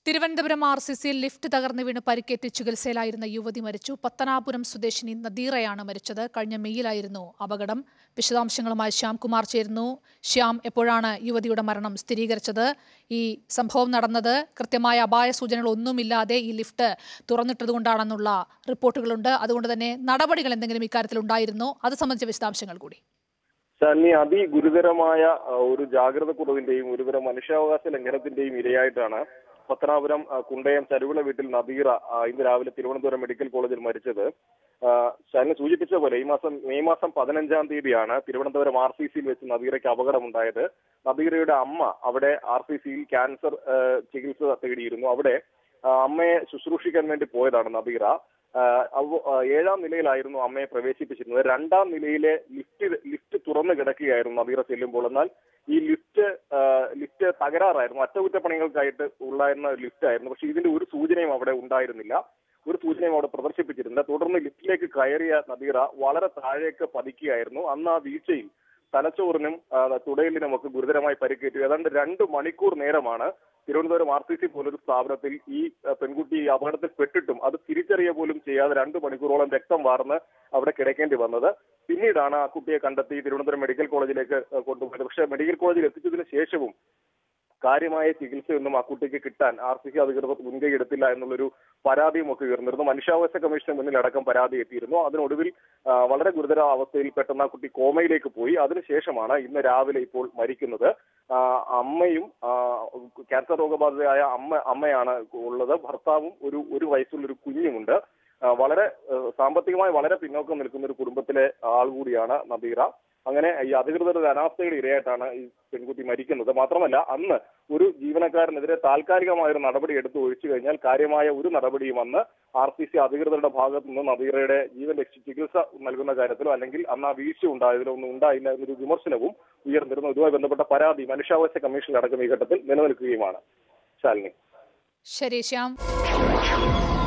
Thiruvananthapuram R C സിയിൽ lift തകർന്നു വീണ് പരിക്കേറ്റ് ചികിത്സയിലായിരുന്ന യുവതി മരിച്ചു പത്തനാപുരം സ്വദേശിനി നദീറയാണ് മരിച്ചത് കഴിഞ്ഞ മെയ്യിലായിരുന്നു അപകടം വിശദാംശങ്ങളുമായി ശ്യാംകുമാർ ചേരുന്നു ശ്യാം എപ്പോഴാണ് യുവതിയുടെ മരണം സ്ഥിരീകരിച്ചത് ഈ സംഭവം നടന്നത് കൃത്യമായ അപായ സൂചനകൾ ഒന്നുമില്ലാതെ ഈ ലിഫ്റ്റ് തുറന്നിട്ടതുകൊണ്ടാണെന്നുള്ള റിപ്പോർട്ടുകളുണ്ട് അതുകൊണ്ട് തന്നെ നടപടികൾ എന്തെങ്കിലും ഇക്കാര്യത്തിൽ ഉണ്ടായിരുന്നോ അത് സംബന്ധിച്ച വിശദാംശങ്ങൾ കൂടി ശാലിനി അതിഗുരുതരമായ ആ, ഒരു ജാഗ്രത കുറവിന്റെയും ഒരുതര മനുഷ്യാവകാശ ലംഘനത്തിന്റെയും ഇരയായിട്ടാണ് പത്തനാപുരം ആ, കുണ്ടയം ചരുവിള വീട്ടിൽ നദീറ ആ, ഇന്ന് രാവിലെ തിരുവനന്തപുരം മെഡിക്കൽ കോളേജിൽ മരിച്ചത് ആ, ശാലിനി സൂചിപ്പിച്ച പോലെ ഈ മാസം മെയ് മാസം പതിനഞ്ചാം തീയതിയാണ് തിരുവനന്തപുരം ആർ സി സിയിൽ വെച്ച് നദീറയ്ക്ക് അപകടമുണ്ടായത് നദീറയുടെ അമ്മ അവിടെ ആർ സി സിയിൽ ക്യാൻസർ ആ, ചികിത്സ തേടിയിരുന്നു അവിടെ ആ, അമ്മയെ ശുശ്രൂഷിക്കാൻ വേണ്ടി പോയതാണ് നദീറ ആ, അവ- ആ, ഏഴാം നിലയിലായിരുന്നു അമ്മയെ പ്രവേശിപ്പിച്ചിരുന്നത് രണ്ടാം നിലയിലെ ലിഫ്റ്റ് ലിഫ്റ്റ് തുറന്നു കിടക്കുകയായിരുന്നു നദീറ ചെല്ലുമ്പോൾ എന്നാൽ ഈ ലിഫ്റ്റ് ആ, ലിഫ്റ്റ് തകരാറായിരുന്നു അറ്റകുറ്റപ്പണികൾക്കായിട്ട് ഉള്ളായിരുന്ന ലിഫ്റ്റ് ആയിരുന്നു പക്ഷെ ഇതിന്റെ ഒരു സൂചനയും അവിടെ ഉണ്ടായിരുന്നില്ല ഒരു സൂചനയും അവിടെ പ്രദർശിപ്പിച്ചിരുന്നില്ല തുടർന്ന് ലിഫ്റ്റിലേക്ക് കയറിയ നദീറ വളരെ താഴേക്ക് പതിക്കുകയായിരുന്നു അന്ന് ആ വീഴ്ചയിൽ തലച്ചോറിനും ആ, തുടയിലിനും ഒക്കെ ഗുരുതരമായി പരിക്കേറ്റു ഏതാണ്ട് രണ്ട് മണിക്കൂർ നേരമാണ് തിരുവനന്തപുരം ആർ സി സി പോലൊരു സ്ഥാപനത്തിൽ ഈ ആ, പെൺകുട്ടി ഈ അപകടത്തിൽ പെട്ടിട്ടും അത് തിരിച്ചറിയ പോലും ചെയ്യാതെ രണ്ട് മണിക്കൂറോളം രക്തം വാർന്ന് അവിടെ കിടക്കേണ്ടി വന്നത് പിന്നീടാണ് ആ കുട്ടിയെ കണ്ടെത്തി തിരുവനന്തപുരം മെഡിക്കൽ കോളേജിലേക്ക് ആ, കൊണ്ടുപോയത് പക്ഷേ മെഡിക്കൽ കോളേജിൽ എത്തിച്ചതിന് ശേഷവും കാര്യമായ ചികിത്സയൊന്നും ആ കുട്ടിക്ക് കിട്ടാൻ ആർ സി സി അധികൃതർ മുൻകൈ എടുത്തില്ല എന്നുള്ളൊരു പരാതിയും ഒക്കെ ഉയർന്നിരുന്നു മനുഷ്യാവകാശ കമ്മീഷന് മുന്നിൽ അടക്കം പരാതി എത്തിയിരുന്നു അതിനൊടുവിൽ ആ, വളരെ ഗുരുതര അവസ്ഥയിൽ പെട്ടെന്ന് ആ കുട്ടി കോമയിലേക്ക് പോയി അതിനുശേഷമാണ് ഇന്ന് രാവിലെ ഇപ്പോൾ മരിക്കുന്നത് ആ, അമ്മയും ആ, ക്യാൻസർ രോഗബാധിതയായ അമ്മ അമ്മയാണ് ഉള്ളത് ഭർത്താവും ഒരു ഒരു വയസ്സുള്ള ഒരു കുഞ്ഞുമുണ്ട് ആ, വളരെ ആ, സാമ്പത്തികമായി വളരെ പിന്നോക്കം നിൽക്കുന്ന ഒരു കുടുംബത്തിലെ ആൾ കൂടിയാണ് നദീറ അങ്ങനെ ഈ അധികൃതരുടെ അനാസ്ഥയുടെ ഇരയായിട്ടാണ് ഈ പെൺകുട്ടി മരിക്കുന്നത് മാത്രമല്ല അന്ന് ഒരു ജീവനക്കാരനെതിരെ താൽക്കാലികമായ ഒരു നടപടി എടുത്ത് ഒഴിച്ചു കഴിഞ്ഞാൽ കാര്യമായ ഒരു നടപടിയും അന്ന് ആർ സി സി അധികൃതരുടെ ഭാഗത്തു നിന്ന് നദീറയുടെ ജീവൻ രക്ഷ ചികിത്സ നൽകുന്ന കാര്യത്തിലോ അല്ലെങ്കിൽ അന്ന് ആ വീഴ്ച ഉണ്ടായതിലോ ഒന്നും ഉണ്ടായില്ല എന്നൊരു വിമർശനവും ഉയർന്നിരുന്നു ഇതുമായി ബന്ധപ്പെട്ട പരാതി മനുഷ്യാവകാശ കമ്മീഷനിൽ അടക്കം ഈ ഘട്ടത്തിൽ നിലനിൽക്കുകയുമാണ് ശാലിനി ശരി ശ്യാം